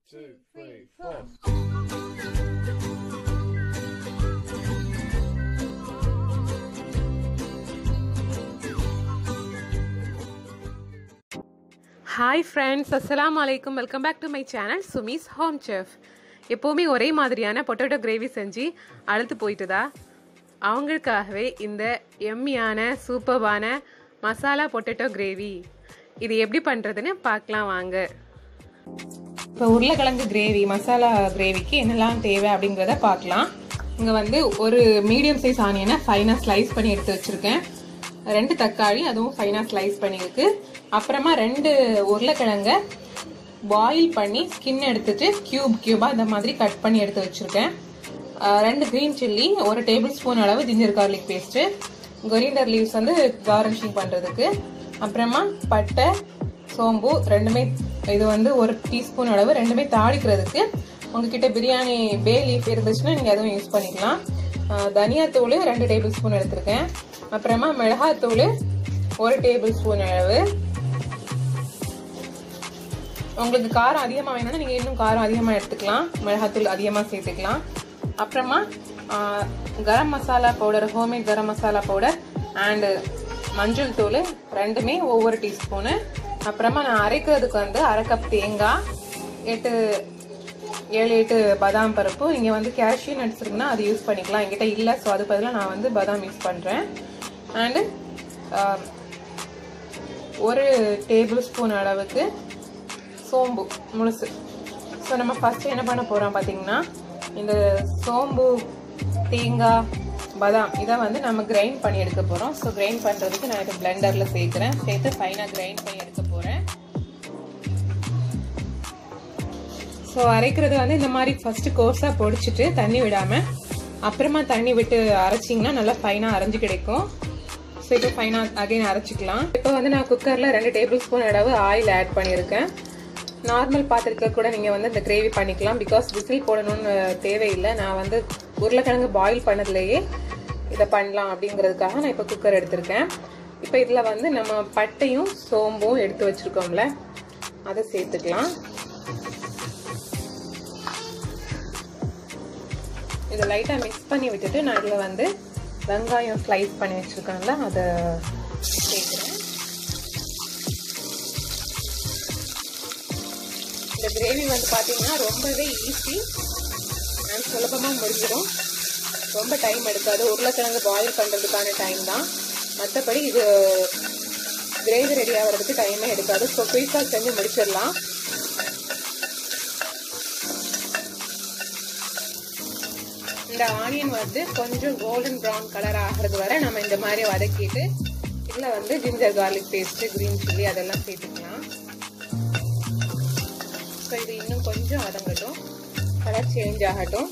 two, three, four. Hi friends அஸ்ஸலாமு அலைக்கும் welcome back to my channel Sumi's home chef எப்போவுமே ஒரே மாதிரியான பொட்டேட்டோ கிரேவி செஞ்சு அழுத்து போயிட்டுதா அவங்களுக்காகவே இந்த எம்மியான சூப்பர்வான மசாலா பொட்டேட்டோ கிரேவி இது எப்படி பண்ணுறதுன்னு பார்க்கலாம் வாங்க இப்போ உருளைக்கிழங்கு கிரேவி மசாலா கிரேவிக்கு என்னெல்லாம் தேவை அப்படிங்கிறத பார்க்கலாம் இங்கே வந்து ஒரு மீடியம் சைஸ் ஆனியனை ஃபைனாக ஸ்லைஸ் பண்ணி எடுத்து வச்சுருக்கேன் ரெண்டு தக்காளி அதுவும் ஃபைனாக ஸ்லைஸ் பண்ணியிருக்கு அப்புறமா ரெண்டு உருளைக்கிழங்க பாயில் பண்ணி ஸ்கின் எடுத்துட்டு கியூப் கியூபாக இந்த மாதிரி கட் பண்ணி எடுத்து வச்சுருக்கேன் ரெண்டு க்ரீன் சில்லி ஒரு டேபிள் ஸ்பூன் அளவு ginger garlic paste coriander leaves வந்து கார்னிஷிங் பண்ணுறதுக்கு அப்புறமா பட்டை சோம்பு ரெண்டுமே இது வந்து ஒரு டீஸ்பூன் அளவு ரெண்டுமே தாளிக்கிறதுக்கு உங்ககிட்ட பிரியாணி பே லீஃப் இருந்துச்சுன்னா நீங்கள் அதுவும் யூஸ் பண்ணிக்கலாம் தனியாத்தூள் ரெண்டு டேபிள் ஸ்பூன் எடுத்திருக்கேன் அப்புறமா மிளகாத்தூள் ஒரு டேபிள் ஸ்பூன் அளவு உங்களுக்கு காரம் அதிகமாக வேணும்னா நீங்கள் இன்னும் காரம் அதிகமாக எடுத்துக்கலாம் மிளகாத்தூள் அதிகமாக சேர்த்துக்கலாம் அப்புறமா garam masala powder homemade garam masala powder and மஞ்சள் தூள் ரெண்டுமே ஒவ்வொரு டீஸ்பூனு அப்புறமா நான் அரைக்கிறதுக்கு வந்து அரை கப் தேங்காய் எட்டு ஏழு எட்டு பாதாம் பருப்பு நீங்கள் வந்து கேஷ்யூ நட்ஸ் இருக்குன்னா அது யூஸ் பண்ணிக்கலாம் என்கிட்ட இல்லை ஸோ அது பதிலாக நான் வந்து பாதாம் யூஸ் பண்ணுறேன் அண்டு ஒரு டேபிள் ஸ்பூன் அளவுக்கு சோம்பு முழுசு ஸோ நம்ம ஃபஸ்ட்டு என்ன பண்ண போகிறோம் பார்த்தீங்கன்னா இந்த சோம்பு தேங்காய் பாதாம் இதை வந்து நம்ம கிரைண்ட் பண்ணி எடுக்க போகிறோம் ஸோ கிரைண்ட் பண்ணுறதுக்கு நான் இது பிளெண்டரில் சேர்க்குறேன் சேர்த்து ஃபைனாக கிரைண்ட் பண்ணி எடுக்க போகிறேன் ஸோ அரைக்கிறது வந்து இந்த மாதிரி ஃபஸ்ட்டு கோர்ஸாக பொடிச்சிட்டு தண்ணி விடாமல் அப்புறமா தண்ணி விட்டு அரைச்சிங்கன்னா நல்லா ஃபைனாக அரைஞ்சு கிடைக்கும் ஸோ இப்போ ஃபைனாக அகைன் அரைச்சிக்கலாம் இப்போ வந்து நான் குக்கரில் ரெண்டு டேபிள் ஸ்பூன் அளவு ஆயில் ஆட் பண்ணியிருக்கேன் நார்மல் பாத்திரத்தை கூட நீங்கள் வந்து இந்த கிரேவி பண்ணிக்கலாம் பிகாஸ் விசில் போடணும்னு தேவையில்லை நான் வந்து உருளைக்கிழங்கு பாயில் பண்ணதுலேயே இதை பண்ணலாம் அப்படிங்கிறதுக்காக நான் இப்போ குக்கர் எடுத்திருக்கேன் இப்போ இதில் வந்து நம்ம பட்டையும் சோம்பும் எடுத்து வச்சுருக்கோம்ல அதை சேர்த்துக்கலாம் இதை லைட்டாக மிக்ஸ் பண்ணி விட்டுட்டு நான் இதில் வந்து வெங்காயம் ஸ்லைஸ் பண்ணி வச்சுருக்கேன்ல அதை சேர்க்குறேன் இந்த கிரேவி வந்து பார்த்தீங்கன்னா ரொம்பவே ஈஸி அண்ட் சுலபமாக முடிஞ்சிடும் ரொம்ப டைம் எடுக்காது உருளைக்கிழங்கு பாயில் பண்ணுறதுக்கான டைம் தான் மற்றபடி இது கிரேவி ரெடி ஆகிறதுக்கு டைமே எடுக்காது ஸோ குயிக்காக செஞ்சு முடிச்சிடலாம் இந்த ஆனியன் வந்து கொஞ்சம் கோல்டன் ப்ரௌன் கலர் ஆகிறது வரை நம்ம இந்த மாதிரி வதக்கிட்டு இதில் வந்து ginger garlic paste green chilli அதெல்லாம் சேர்த்துக்கலாம் ஸோ இது இன்னும் கொஞ்சம் வதங்கட்டும் கலர் சேஞ்ச் ஆகட்டும்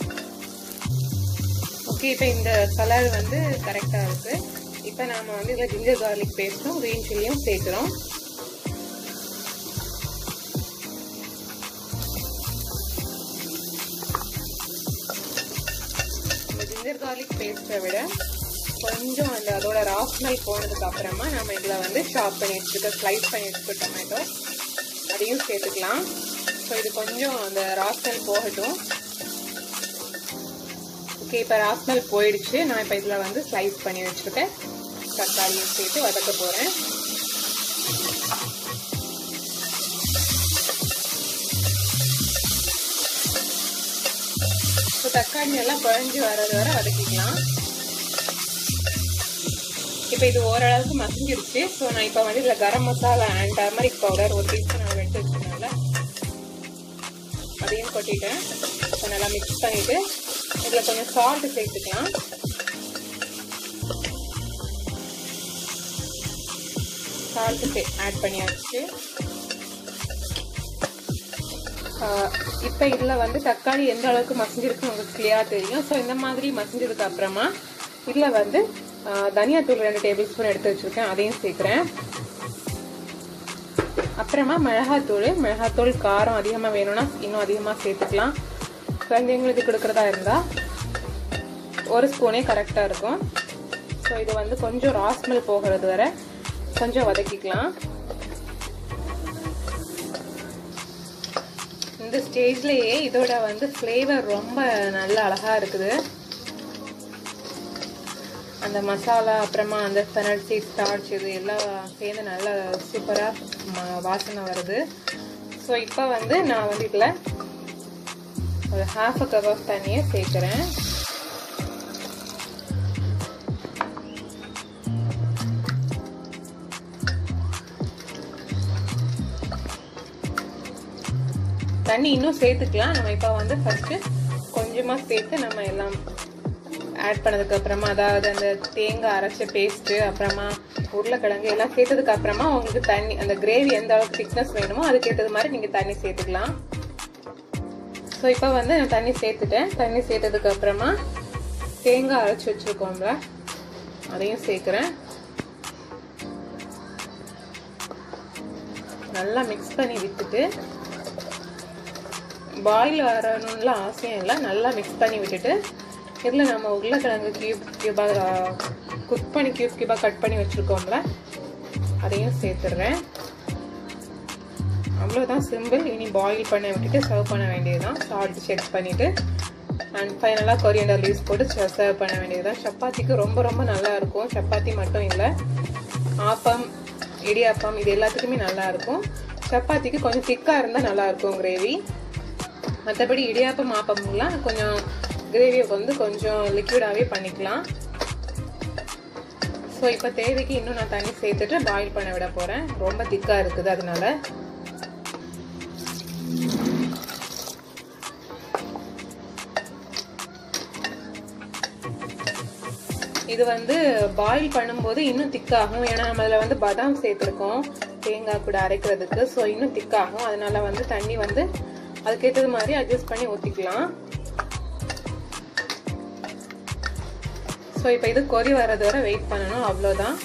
ஓகே இப்போ இந்த கலர் வந்து கரெக்டாக இருக்குது இப்போ நாம் வந்து இதில் ஜிஞ்சர் கார்லிக் பேஸ்ட்டும் க்ரீன் சில்லியும் சேர்க்குறோம் இந்த ஜிஞ்சர் கார்லிக் பேஸ்ட்டை விட கொஞ்சம் அந்த அதோட ராஸ்மல் போனதுக்கு அப்புறமா நம்ம இதில் வந்து ஷாப் பண்ணி வச்சுருக்க ஸ்லைஸ் பண்ணி வச்சுருக்க டொமேட்டோ அதையும் சேர்த்துக்கலாம் ஸோ இது கொஞ்சம் அந்த ராஸ்மல் போகட்டும் ஓகே இப்போ ராஸ்மல் போயிடுச்சு நான் இப்போ இதில் வந்து ஸ்லைஸ் பண்ணி வச்சுருக்கேன் தக்காளியும் சேர்த்து வதக்க போகிறேன் ஸோ தக்காளி எல்லாம் குழஞ்சி வர்றது வரை வதக்கிக்கலாம் இப்போ இது ஓரளவுக்கு மசிஞ்சிருச்சு ஸோ நான் இப்போ வந்து இதில் garam masala and turmeric powder ஒரு டீஸ்பூன் அளவு எடுத்து வச்சுருந்தேன்ல அதையும் கொட்டிட்டேன் இப்போ நல்லா மிக்ஸ் பண்ணிவிட்டு இதில் கொஞ்சம் சால்ட் சேர்த்துக்கலாம் சால்ட்டு ஆட் பண்ணியாச்சு இப்போ இதில் வந்து தக்காளி எந்த அளவுக்கு மசிஞ்சிருக்குன்னு உங்களுக்கு கிளியராக தெரியும் ஸோ இந்த மாதிரி மசிஞ்சதுக்கு அப்புறமா இதில் வந்து தனியாத்தூள் ரெண்டு டேபிள் ஸ்பூன் எடுத்து வச்சுருக்கேன் அதையும் சேர்க்குறேன் அப்புறமா மிளகாத்தூள் மிளகாத்தூள் காரம் அதிகமாக வேணும்னா இன்னும் அதிகமாக சேர்த்துக்கலாம் குழந்தைங்களுக்கு கொடுக்குறதா இருந்தால் ஒரு ஸ்பூனே கரெக்டாக இருக்கும் ஸோ இது வந்து கொஞ்சம் ராஸ்மல் போகிறது வரை கொஞ்சம் வதக்கிக்கலாம் இந்த ஸ்டேஜ்லயே இதோட வந்து ஃப்ளேவர் ரொம்ப நல்ல அழகா இருக்குது அந்த மசாலா அப்புறமா அந்த ஃபெனல் சீட் ஸ்டார்ச் இது எல்லாம் சேர்ந்து நல்லா சூப்பராக வாசனை வருது ஸோ இப்போ வந்து நான் வந்து இதில் ஒரு ஹாஃப் அ கப் ஆஃப் தண்ணியை சேர்க்குறேன் தண்ணி இன்னும் சேர்த்துக்கலாம் நம்ம இப்போ வந்து ஃபர்ஸ்ட் கொஞ்சமா சேர்த்து நம்ம எல்லாம் ஆட் பண்ணதுக்கு அப்புறமா அதாவது அந்த தேங்காய் அரைச்ச பேஸ்ட் அப்புறமா உருளைக்கிழங்கு எல்லாம் சேர்த்ததுக்கு அப்புறமா உங்களுக்கு தண்ணி அந்த கிரேவி எந்த அளவுக்கு திக்னஸ் வேணுமோ அதுக்கேற்றது மாதிரி நீங்க தண்ணி சேர்த்துக்கலாம் ஸோ இப்போ வந்து நான் தண்ணி சேர்த்துட்டேன் தண்ணி சேர்த்ததுக்கு அப்புறமா தேங்காய் அரைச்சி வச்சிருக்கோம்ல அதையும் சேர்க்குறேன் நல்லா மிக்ஸ் பண்ணி விட்டுட்டு பாயில் வரணும்லாம் அவசியம் இல்லை நல்லா மிக்ஸ் பண்ணி விட்டுட்டு இதில் நம்ம உருளைக்கிழங்கு கியூப் கியூபாக குக் பண்ணி கியூப் கியூபாக கட் பண்ணி வச்சுருக்கோம்ல அதையும் சேர்த்துடுறேன் அவ்வளோதான் சிம்பிள் இனி பாயில் பண்ண விட்டுட்டு சர்வ் பண்ண வேண்டியதுதான் சால்ட் செக் பண்ணிவிட்டு அண்ட் ஃபைனலாக கொரியண்டர் லீவ்ஸ் போட்டு சர்வ் பண்ண வேண்டியதுதான் சப்பாத்திக்கு ரொம்ப ரொம்ப நல்லா இருக்கும் சப்பாத்தி மட்டும் இல்லை ஆப்பம் இடியாப்பம் இது எல்லாத்துக்குமே நல்லா இருக்கும் சப்பாத்திக்கு கொஞ்சம் திக்காக இருந்தால் நல்லா இருக்கும் கிரேவி மற்றபடி இடியாப்பம் ஆப்பம்லாம் கொஞ்சம் கிரேவியை வந்து கொஞ்சம் லிக்விடாகவே பண்ணிக்கலாம் ஸோ இப்போ தேவைக்கு இன்னும் நான் தண்ணி சேர்த்துட்டு பாயில் பண்ண விட போகிறேன் ரொம்ப திக்காக இருக்குது அதனால இது வந்து பாயில் பண்ணும்போது இன்னும் திக்காகும் ஏன்னா நம்ம அதில் வந்து பதாம் சேர்த்துருக்கோம் தேங்காய் கூட அரைக்கிறதுக்கு ஸோ இன்னும் திக்காகும் அதனால வந்து தண்ணி வந்து அதுக்கேற்றது மாதிரி அட்ஜஸ்ட் பண்ணி ஊற்றிக்கலாம் ஸோ இப்போ இது கொதி வர்றது வரை வெயிட் பண்ணணும் அவ்வளோதான்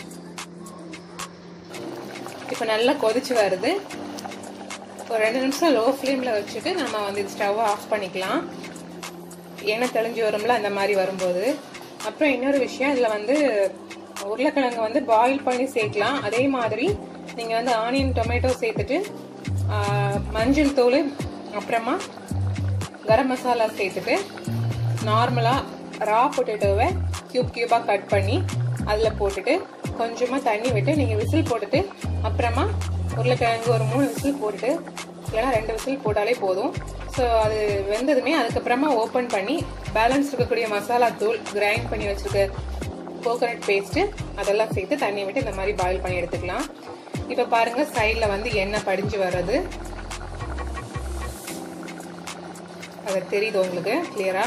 இப்போ நல்லா கொதிச்சு வருது ஒரு ரெண்டு நிமிஷம் லோ ஃப்ளேமில் வச்சுட்டு நம்ம வந்து இது ஸ்டவ்வை ஆஃப் பண்ணிக்கலாம் எண்ணெய் தெளிஞ்சு வரும்ல அந்த மாதிரி வரும்போது அப்புறம் இன்னொரு விஷயம் இதில் வந்து உருளைக்கிழங்கு வந்து பாயில் பண்ணி சேர்க்கலாம் அதே மாதிரி நீங்கள் வந்து ஆனியன் டொமேட்டோ சேர்த்துட்டு மஞ்சள் தூள் அப்புறமா கரம் மசாலா சேர்த்துட்டு நார்மலாக ரா பொட்டேட்டோவை க்யூப் க்யூபாக கட் பண்ணி அதில் போட்டுட்டு கொஞ்சமாக தண்ணி விட்டு நீங்கள் விசில் போட்டுட்டு அப்புறமா உருளைக்கிழங்கு ஒரு மூணு விசில் போட்டுட்டு இல்லைனா ரெண்டு விசில் போட்டாலே போதும் ஸோ அது வெந்ததுமே அதுக்கப்புறமா ஓப்பன் பண்ணி பேலன்ஸ் இருக்கக்கூடிய மசாலா தூள் கிரைண்ட் பண்ணி வச்சிருக்க கோகோனட் பேஸ்ட்டு அதெல்லாம் சேர்த்து தண்ணி விட்டு இந்த மாதிரி பாயில் பண்ணி எடுத்துக்கலாம் இப்போ பாருங்க சைடில் வந்து எண்ணெய் படிஞ்சு வர்றது அது தெரியுது உங்களுக்கு கிளியரா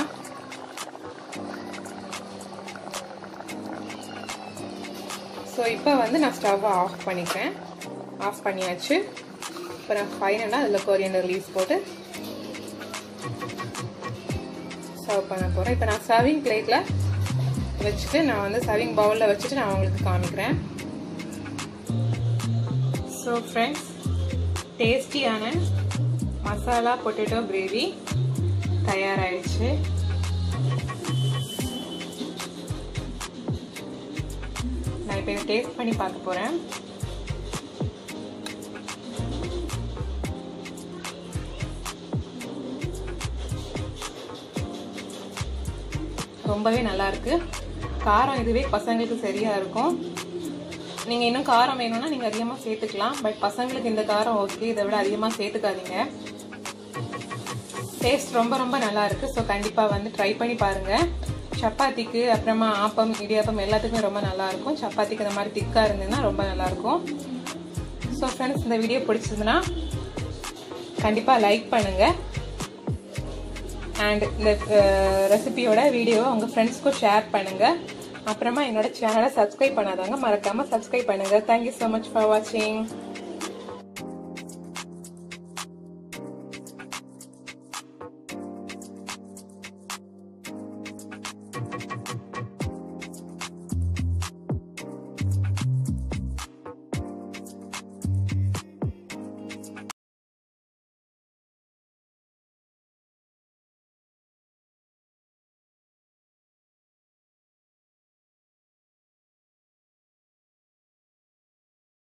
ஸோ இப்போ வந்து நான் ஸ்டவ்வை ஆஃப் பண்ணிக்கிறேன் ஆஃப் பண்ணியாச்சு இப்போ நான் ஃபைனலாக அதில் கொரியண்டர் லீவ்ஸ் போட்டு சர்வ் பண்ண போகிறேன் இப்போ நான் சர்விங் பிளேட்டில் வச்சுட்டு நான் வந்து சர்விங் பவுலில் வச்சுட்டு நான் உங்களுக்கு காமிக்கிறேன் ஸோ ஃப்ரெண்ட்ஸ் டேஸ்டியான மசாலா பொட்டேட்டோ கிரேவி தயாராகிடுச்சு நான் இப்போ இதை டேஸ்ட் பண்ணி பார்க்க போகிறேன் ரொம்பவே நல்லா இருக்கு காரம் இதுவே பசங்களுக்கு சரியா இருக்கும் நீங்க இன்னும் காரம் வேணும்னா நீங்க அதிகமா சேர்த்துக்கலாம் பட் பசங்களுக்கு இந்த காரம் ஓகே இதை விட அதிகமா சேர்த்துக்காதீங்க டேஸ்ட் ரொம்ப ரொம்ப நல்லா இருக்கு ஸோ கண்டிப்பா வந்து ட்ரை பண்ணி பாருங்க சப்பாத்திக்கு அப்புறமா ஆப்பம் இடியாப்பம் எல்லாத்துக்குமே ரொம்ப நல்லா இருக்கும் சப்பாத்திக்கு இந்த மாதிரி திக்கா இருந்ததுன்னா ரொம்ப நல்லா இருக்கும் ஸோ ஃப்ரெண்ட்ஸ் இந்த வீடியோ பிடிச்சதுன்னா கண்டிப்பா லைக் பண்ணுங்க அண்ட் இந்த ரெசிபியோட வீடியோவை உங்கள் ஃப்ரெண்ட்ஸ்க்கும் ஷேர் பண்ணுங்கள் அப்புறமா என்னோட சேனலை சப்ஸ்கிரைப் பண்ணாதாங்க மறக்காமல் சப்ஸ்கிரைப் பண்ணுங்கள் தேங்க்யூ ஸோ மச் ஃபார் வாட்சிங்